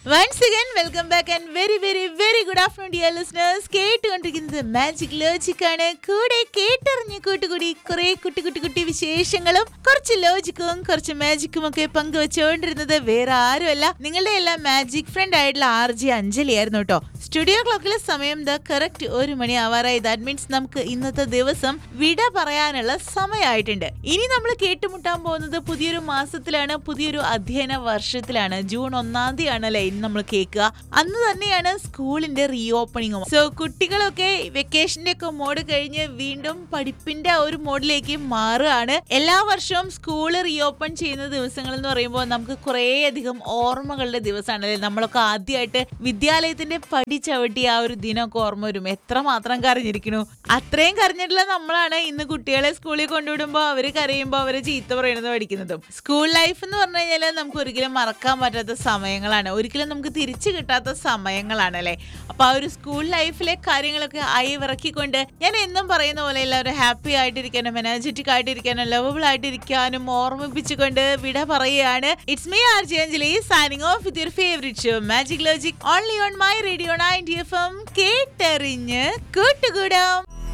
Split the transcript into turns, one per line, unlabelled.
once again welcome back and very very very good afternoon dear listeners കേട്ടുകൊണ്ടിരിക്കുന്നത് magic logic ആണ് കൂടെ കേട്ടറിഞ്ഞ് കൂട്ടുകൂടി കുറെ കുട്ടി കുട്ടി കുട്ടി വിശേഷങ്ങളും കുറച്ച് ലോജിക്കും കുറച്ച് മാജിക്കും ഒക്കെ പങ്കുവെച്ചുകൊണ്ടിരുന്നത് വേറെ ആരുമല്ല നിങ്ങളുടെ എല്ലാം മാജിക് ഫ്രണ്ട് ആയിട്ടുള്ള ആർ ജി അഞ്ജലി ആയിരുന്നു കേട്ടോ സ്റ്റുഡിയോ ക്ലോക്കിലെ സമയം ദ കറക്റ്റ് ഒരു മണി ആവാറായി ദാറ്റ് മീൻസ് നമുക്ക് ഇന്നത്തെ ദിവസം വിട പറയാനുള്ള സമയമായിട്ടുണ്ട് ഇനി നമ്മൾ കേട്ടുമുട്ടാൻ പോകുന്നത് പുതിയൊരു മാസത്തിലാണ് പുതിയൊരു അധ്യയന വർഷത്തിലാണ് ജൂൺ ഒന്നാം തീയതി ആണല്ലേ ഇന്ന് നമ്മൾ കേൾക്കുക അന്ന് തന്നെയാണ് സ്കൂളിന്റെ റീ ഓപ്പണിങ്ങും സോ കുട്ടികളൊക്കെ വെക്കേഷന്റെ ഒക്കെ മോഡ് കഴിഞ്ഞ് വീണ്ടും പഠിപ്പിന്റെ ആ ഒരു മോഡിലേക്ക് മാറുകയാണ് എല്ലാ വർഷവും സ്കൂൾ റീ ഓപ്പൺ ചെയ്യുന്ന ദിവസങ്ങൾ എന്ന് പറയുമ്പോൾ നമുക്ക് കുറേ അധികം ഓർമ്മകളുടെ ദിവസമാണല്ലേ നമ്മളൊക്കെ ആദ്യമായിട്ട് വിദ്യാലയത്തിന്റെ പടി ചവിട്ടി ആ ഒരു ദിനമൊക്കെ ഓർമ്മ വരും എത്രമാത്രം കരഞ്ഞിരിക്കണു അത്രയും കരഞ്ഞിട്ടുള്ള നമ്മളാണ് ഇന്ന് കുട്ടികളെ സ്കൂളിൽ കൊണ്ടുവിടുമ്പോൾ അവർ കരയുമ്പോൾ അവരെ ചീത്ത പറയുന്നത് പഠിക്കുന്നതും സ്കൂൾ ലൈഫ് എന്ന് പറഞ്ഞു കഴിഞ്ഞാൽ നമുക്ക് ഒരിക്കലും മറക്കാൻ പറ്റാത്ത സമയങ്ങളാണ് ഒരിക്കലും നമുക്ക് തിരിച്ചു കിട്ടാത്ത സമയങ്ങളാണ് അല്ലേ അപ്പൊ ആ ഒരു സ്കൂൾ ലൈഫിലെ കാര്യങ്ങളൊക്കെ അയവിറക്കിക്കൊണ്ട് ഞാൻ എന്നും പറയുന്ന പോലെ എല്ലാവരും ഹാപ്പി ആയിട്ടിരിക്കാനും എനർജറ്റിക് ആയിട്ടിരിക്കാനും ലവബിൾ ആയിട്ടിരിക്കാനും ഓർമ്മിപ്പിച്ചുകൊണ്ട് വിട പറയുകയാണ് it's me R J Anjali signing off with your favourite show magic logic only on my radio ninety F M കേട്ടറിഞ്ഞ് കൂട്ടുകൂടാം